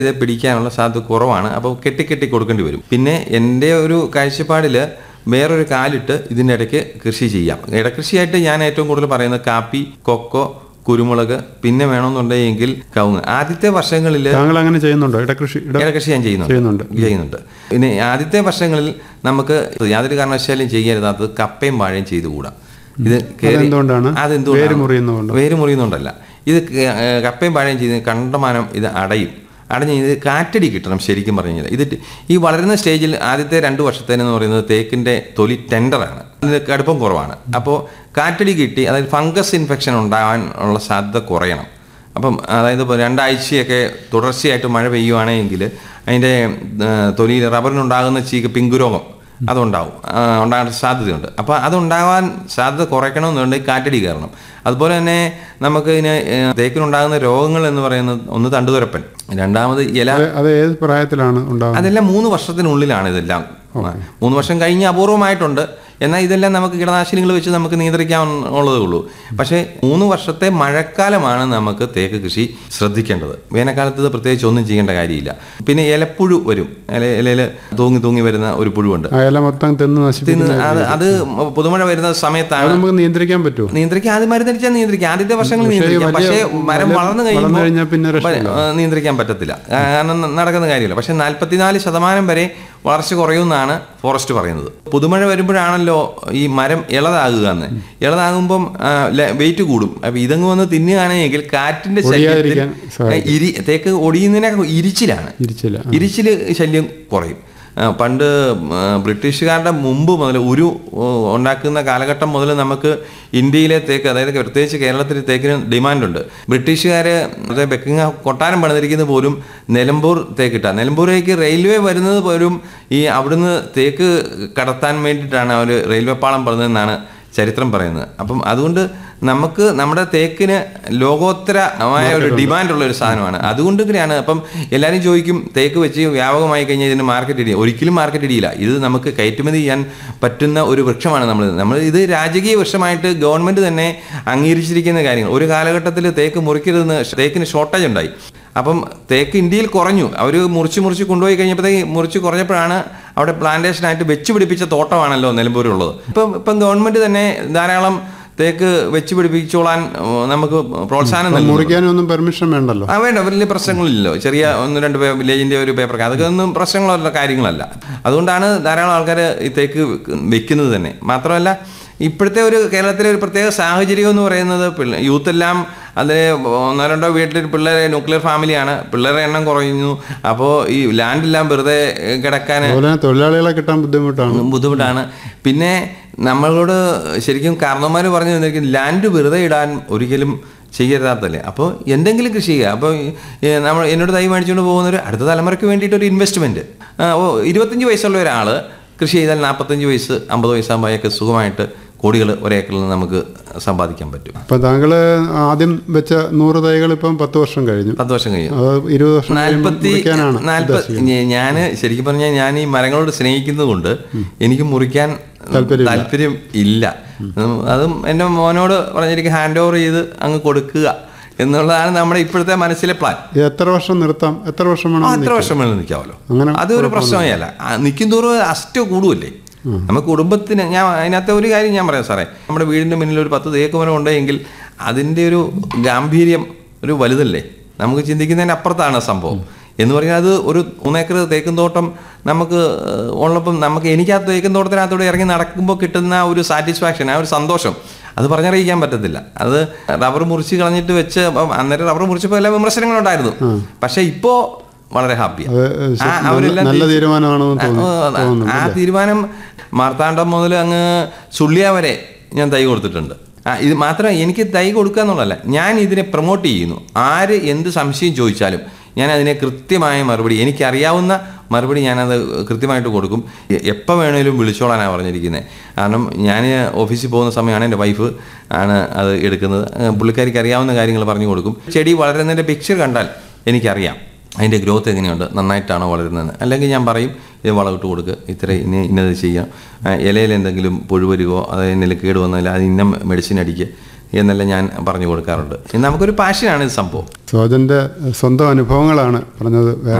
ഇത് പിടിക്കാനുള്ള സാധ്യത കുറവാണ് അപ്പോൾ കെട്ടി കെട്ടി കൊടുക്കേണ്ടി വരും പിന്നെ എൻ്റെ ഒരു കാഴ്ചപ്പാടിൽ വേറൊരു കാലിട്ട് ഇതിൻ്റെ ഇടയ്ക്ക് കൃഷി ചെയ്യാം ഇടകൃഷിയായിട്ട് ഞാൻ ഏറ്റവും കൂടുതൽ പറയുന്നത് കാപ്പി കൊക്കോ കുരുമുളക് പിന്നെ വേണമെന്നുണ്ടെങ്കിൽ കവുങ്ങ് ആദ്യത്തെ വർഷങ്ങളിൽ താങ്കൾ അങ്ങനെ ചെയ്യുന്നുണ്ടോ ഇടകൃഷി ഇട ഇടകൃഷി ഞാൻ ചെയ്യുന്നുണ്ട് ചെയ്യുന്നുണ്ട് ചെയ്യുന്നുണ്ട് പിന്നെ ആദ്യത്തെ വർഷങ്ങളിൽ നമുക്ക് യാതൊരു കാരണവശാലും ചെയ്യരുതാത്തത് കപ്പയും വാഴയും ചെയ്തുകൂടാ ഇത് കേറി- അതെന്തുകൊണ്ടാണ്? അതെന്തുകൊണ്ടാണ്? വേര് മുറിയുന്നതുകൊണ്ടോ? വേര് മുറിയുന്നുണ്ടല്ല ഇത് ക- ഏ, കപ്പയും വാഴയും ചെയ്ത് കണ്ടമാനം ഇത് അടയും അടഞ്ഞ് ഇത് കാറ്റടി കിട്ടണം ശരിക്കും പറഞ്ഞു കഴിഞ്ഞാൽ ഇത് ഈ വളരുന്ന സ്റ്റേജിൽ ആദ്യത്തെ രണ്ട് വർഷത്തേനെന്ന് പറയുന്നത് തേക്കിന്റെ തൊലി ടെൻഡറാണ് അതിന് കടുപ്പം കുറവാണ് അപ്പോൾ കാറ്റടി കിട്ടി അതായത് ഫംഗസ് ഇൻഫെക്ഷൻ ഉണ്ടാകാൻ ഉള്ള സാധ്യത കുറയണം അപ്പം അതായത് ഇപ്പോൾ രണ്ടാഴ്ചയൊക്കെ തുടർച്ചയായിട്ട് മഴ പെയ്യുവാണെങ്കിൽ അതിൻ്റെ തൊലിയിൽ റബ്ബറിനുണ്ടാകുന്ന ചീക്ക് പിങ്കുരോഗം അതുണ്ടാവും ആ, ഉണ്ടാകാൻ സാധ്യതയുണ്ട് അപ്പോൾ അതുണ്ടാകാൻ സാധ്യത കുറയ്ക്കണമെന്നുണ്ടെങ്കിൽ കാറ്റടി കയറണം അതുപോലെ തന്നെ നമുക്ക് ഇതിന് ഏ, തേക്കിനുണ്ടാകുന്ന രോഗങ്ങൾ എന്ന് പറയുന്നത് ഒന്ന് തണ്ടുതുരപ്പൻ രണ്ടാമത് ഇല അത് അത് ഏത് പ്രായത്തിലാണ് ഉണ്ടാകുന്നത് അതെല്ലാം മൂന്ന് വർഷത്തിനുള്ളിലാണ് ഇതെല്ലാം മൂന്ന് വർഷം കഴിഞ്ഞ് അപൂർവമായിട്ടുണ്ട് എന്നാൽ ഇതെല്ലാം നമുക്ക് കീടനാശിനികൾ വെച്ച് നമുക്ക് നിയന്ത്രിക്കാനുള്ളതേ ഉള്ളൂ പക്ഷേ മൂന്ന് വർഷത്തെ മഴക്കാലമാണ് നമുക്ക് തേക്ക് കൃഷി ശ്രദ്ധിക്കേണ്ടത് വേനൽക്കാലത്ത് ഇത് പ്രത്യേകിച്ച് ഒന്നും ചെയ്യേണ്ട കാര്യമില്ല പിന്നെ ഇലപ്പുഴു വരും ഇല ഇലയിൽ തൂങ്ങി തൂങ്ങി വരുന്ന ഒരു പുഴുവുണ്ട് ആ ഇല മൊത്തം തിന്ന് നശിപ്പിക്കുന്നു തിന്ന് അത് അത് പുതുമഴ വരുന്ന സമയത്താണ് അത് നമുക്ക് നിയന്ത്രിക്കാൻ പറ്റുമോ നിയന്ത്രിക്കാൻ അത് മരുന്നടിച്ചാൽ നിയന്ത്രിക്കാം ആദ്യത്തെ വർഷങ്ങളിൽ നിയന്ത്രിക്കാം വലിയ- പക്ഷേ മരം വലിയ- വളർന്നു വളർന്നു കഴിഞ്ഞാൽ പിന്നെ കഴിയുമ്പോൾ രക്ഷയില്ല. ആ, നിയന്ത്രിക്കാൻ പറ്റത്തില്ല കാരണം ന- നടക്കുന്ന കാര്യമില്ല പക്ഷെ നാല്പത്തിനാല് ശതമാനം വരെ വളർച്ച കുറയുമെന്നാണ് ഫോറസ്റ്റ് പറയുന്നത് പുതുമഴ വരുമ്പോഴാണല്ലോ ഈ മരം ഇളതാകുക എന്ന് ഇളതാകുമ്പം വെയിറ്റ് കൂടും അപ്പൊ ഇതങ്ങ് വന്ന് തിന്നുകയാണെങ്കിൽ കാറ്റിന്റെ ശല്യത്തിൽ ഒടിയാതിരിക്കാൻ സഹായിക്കും. ഇരി തേക്ക് ഒടിയുന്നതിനൊക്കെ ഇരിച്ചിലാണ് ഇരിച്ചില്ല ഇരിച്ചില് ശല്യം കുറയും ആ, പണ്ട് ആ, ബ്രിട്ടീഷുകാരുടെ മുമ്പ് മുതൽ ഉരു ഓ, ഉണ്ടാക്കുന്ന കാലഘട്ടം മുതൽ നമുക്ക് ഇന്ത്യയിലെ തേക്ക് അതായത് പ്രത്യേകിച്ച് കേരളത്തിൽ തേക്കിന് ഡിമാൻഡുണ്ട് ബ്രിട്ടീഷുകാര് അതായത് ബെക്കിംഗ് കൊട്ടാരം പണിതിരിക്കുന്നത് പോലും നിലമ്പൂർ തേക്കിട്ടാണ് നിലമ്പൂരേക്ക് റെയിൽവേ വരുന്നത് പോലും ഈ അവിടുന്ന് തേക്ക് കടത്താൻ വേണ്ടിയിട്ടാണ് അവർ റെയിൽവേ പാളം പണിതെന്നാണ് ചരിത്രം പറയുന്നത് അപ്പം അതുകൊണ്ട് നമുക്ക് നമ്മുടെ തേക്കിന് ലോകോത്തരമായ ഒരു ഡിമാൻഡ് ഉള്ള ഒരു സാധനമാണ് അതുകൊണ്ട് കൂടിയാണ് അപ്പം എല്ലാവരും ചോദിക്കും തേക്ക് വെച്ച് വ്യാപകമായി കഴിഞ്ഞാൽ ഇതിന് മാർക്കറ്റ് ഇടിയ ഒരിക്കലും മാർക്കറ്റ് ഇടിയില്ല ഇത് നമുക്ക് കയറ്റുമതി ചെയ്യാൻ പറ്റുന്ന ഒരു വൃക്ഷമാണ് നമ്മൾ നമ്മൾ ഇത് രാജകീയ വൃക്ഷമായിട്ട് ഗവൺമെന്റ് തന്നെ അംഗീകരിച്ചിരിക്കുന്ന കാര്യങ്ങൾ ഒരു കാലഘട്ടത്തിൽ തേക്ക് മുറിക്കരുതെന്ന് തേക്കിന് ഷോർട്ടേജ് ഉണ്ടായി അപ്പം തേക്ക് ഇന്ത്യയിൽ കുറഞ്ഞു അവർ മുറിച്ച് മുറിച്ച് കൊണ്ടുപോയി കഴിഞ്ഞപ്പോഴത്തേക്ക് മുറിച്ച് കുറഞ്ഞപ്പോഴാണ് അവിടെ പ്ലാന്റേഷനായിട്ട് വെച്ച് പിടിപ്പിച്ച തോട്ടമാണല്ലോ നിലമ്പൂരുള്ളത് ഇപ്പം ഇപ്പം ഗവൺമെന്റ് തന്നെ ധാരാളം തേക്ക് വെച്ച് പിടിപ്പിച്ചോളാൻ ഉം, നമുക്ക് പ്രോത്സാഹനം നൽകുന്നു മുറിക്കാനൊന്നും പെർമിഷൻ വേണ്ടല്ലോ ആ വേണ്ട വലിയ പ്രശ്നങ്ങളില്ലല്ലോ ചെറിയ ഒന്ന് രണ്ട് പേ- വില്ലേജിന്റെ ഒരു പേപ്പർ അതൊക്കെ ഒന്നും പ്രശ്നങ്ങളുള്ള കാര്യങ്ങളല്ല അതുകൊണ്ടാണ് ധാരാളം ആൾക്കാർ ഈ തേക്ക് വെക്കുന്നത് തന്നെ മാത്രമല്ല ഇപ്പോഴത്തെ ഒരു കേരളത്തിലെ ഒരു പ്രത്യേക സാഹചര്യം എന്ന് പറയുന്നത് പിള്ള യൂത്ത് എല്ലാം അതിന് ഒന്നോ രണ്ടോ വീട്ടിൽ പിള്ളേരെ ന്യൂക്ലിയർ ഫാമിലിയാണ് പിള്ളേരുടെ എണ്ണം കുറയുന്നു അപ്പോൾ ഈ ലാൻഡെല്ലാം വെറുതെ കിടക്കാൻ അതുപോലെ തന്നെ തൊഴിലാളികളെ കിട്ടാൻ ബുദ്ധിമുട്ടാണ് ബുദ്ധിമുട്ടാണ് പിന്നെ നമ്മളോട് ശരിക്കും കാരണവന്മാർ പറഞ്ഞു തന്നിരിക്കും ലാൻഡ് വെറുതെ ഇടാൻ ഒരിക്കലും ചെയ്യരുതാത്തല്ലേ അപ്പോൾ എന്തെങ്കിലും കൃഷി ചെയ്യുക അപ്പോൾ ഈ നമ്മൾ എന്നോട് തൈ മേടിച്ചുകൊണ്ട് പോകുന്നൊരു അടുത്ത തലമുറയ്ക്ക് വേണ്ടിയിട്ട് ഒരു ഇൻവെസ്റ്റ്മെൻറ്റ് ഓ ഇരുപത്തഞ്ച് വയസ്സുള്ള ഒരാൾ കൃഷി ചെയ്താൽ നാൽപ്പത്തഞ്ച് വയസ്സ് അമ്പത് വയസ്സാകുമ്പോഴൊക്കെ സുഖമായിട്ട് കോടികൾ ഒരേക്കറിൽ നിന്ന് നമുക്ക് സമ്പാദിക്കാൻ പറ്റും അപ്പൊ താങ്കള് ആദ്യം വെച്ച നൂറ് തൈകൾ ഇപ്പം പത്ത് വർഷം കഴിഞ്ഞു പത്ത് വർഷം കഴിയും അത് ഇരുപത് വർഷം കഴിയുമ്പോൾ നാൽപ്പത്തി മുറിക്കാനാണ് നാൽപ്പത്തി ഞാൻ ശരിക്കും പറഞ്ഞാൽ ഞാൻ ഈ മരങ്ങളോട് സ്നേഹിക്കുന്നത് കൊണ്ട് എനിക്ക് മുറിക്കാൻ താല്പര്യമില്ല. താല്പര്യം ഇല്ല ഉം, അതും എൻ്റെ മോനോട് പറഞ്ഞിരിക്കും ഹാൻഡ് ഓവർ ചെയ്ത് അങ്ങ് കൊടുക്കുക എന്നുള്ളതാണ് നമ്മുടെ ഇപ്പോഴത്തെ മനസ്സിലെ പ്ലാൻ ഇത് എത്ര വർഷം നിർത്താം എത്ര വർഷം വേണം അത്ര വർഷം വേണം നിൽക്കാമല്ലോ അങ്ങനെ അതൊരു പ്രശ്നമേ അല്ല നിൽക്കും തോറും അസ്റ്റ് കൂടുമല്ലേ നമുക്ക് കുടുംബത്തിന് ഞാൻ അതിനകത്തെ ഒരു കാര്യം ഞാൻ പറയാം സാറേ നമ്മുടെ വീടിന്റെ മുന്നിൽ ഒരു പത്ത് തേക്ക് മരം ഉണ്ടെങ്കിൽ അതിന്റെ ഒരു ഗാംഭീര്യം ഒരു വലുതല്ലേ നമുക്ക് ചിന്തിക്കുന്നതിന് അപ്പുറത്താണ് സംഭവം എന്ന് പറഞ്ഞാൽ അത് ഒരു മൂന്നേക്കർ തേക്കും തോട്ടം നമുക്ക് ഏഹ്, ഉള്ളപ്പം നമുക്ക് എനിക്ക് ആ തേക്കും തോട്ടത്തിനകത്തൂടെ ഇറങ്ങി നടക്കുമ്പോൾ കിട്ടുന്ന ആ ഒരു സാറ്റിസ്ഫാക്ഷൻ ആ ഒരു സന്തോഷം അത് പറഞ്ഞറിയിക്കാൻ പറ്റത്തില്ല അത് റബ്ബർ മുറിച്ച് കളഞ്ഞിട്ട് വെച്ച് അപ്പം അന്നേരം റബ്ബർ മുറിച്ചപ്പോൾ എല്ലാ വിമർശനങ്ങളുണ്ടായിരുന്നു പക്ഷെ ഇപ്പോ വളരെ ഹാപ്പിയാണ് അത് ആ, അവരെല്ലാം നല്ല തിരിച്ച് തീരുമാനമാണെന്ന് തോന്നുന്നു ആ, തോന്നുന്നു ആ തീരുമാനം മാർത്താണ്ഡം മുതൽ അങ്ങ് ചുള്ളിയ വരെ ഞാൻ തൈ കൊടുത്തിട്ടുണ്ട് ആ ഇത് മാത്രമല്ല എനിക്ക് തൈ കൊടുക്കുക എന്നുള്ളതല്ല ഞാൻ ഇതിനെ പ്രൊമോട്ട് ചെയ്യുന്നു ആര് എന്ത് സംശയം ചോദിച്ചാലും ഞാൻ അതിനെ കൃത്യമായ മറുപടി എനിക്കറിയാവുന്ന മറുപടി ഞാനത് കൃത്യമായിട്ട് കൊടുക്കും എ- എപ്പോൾ വേണേലും വിളിച്ചോളാനാണ് പറഞ്ഞിരിക്കുന്നത് കാരണം ഞാൻ ഓഫീസിൽ പോകുന്ന സമയമാണ് എൻ്റെ വൈഫ് ആണ് അത് എടുക്കുന്നത് ആ, പുള്ളിക്കാരിക്ക് അറിയാവുന്ന കാര്യങ്ങൾ പറഞ്ഞു കൊടുക്കും ചെടി വളരുന്നതിൻ്റെ പിക്ചർ കണ്ടാൽ എനിക്കറിയാം അതിൻ്റെ ഗ്രോത്ത് എങ്ങനെയുണ്ട് നന്നായിട്ടാണോ വളരുന്നത് അല്ലെങ്കിൽ ഞാൻ പറയും ഇത് വളമിട്ട് കൊടുക്കുക ഇത്ര ഇന്ന ഇന്നത് ചെയ്യാം ആ, ഇലയിൽ എന്തെങ്കിലും പുഴു വരുകയോ അതായത് എന്തെങ്കിലും കേട് വന്നാൽ അത് ഇന്ന മെഡിസിൻ അടിക്കുക എന്നെല്ലാം ഞാൻ പറഞ്ഞു കൊടുക്കാറുണ്ട് ഇത് നമുക്കൊരു പാഷനാണ് ഇത് സംഭവം സോജന്റെ സ്വന്തം അനുഭവങ്ങളാണ് പറഞ്ഞത് വേറെ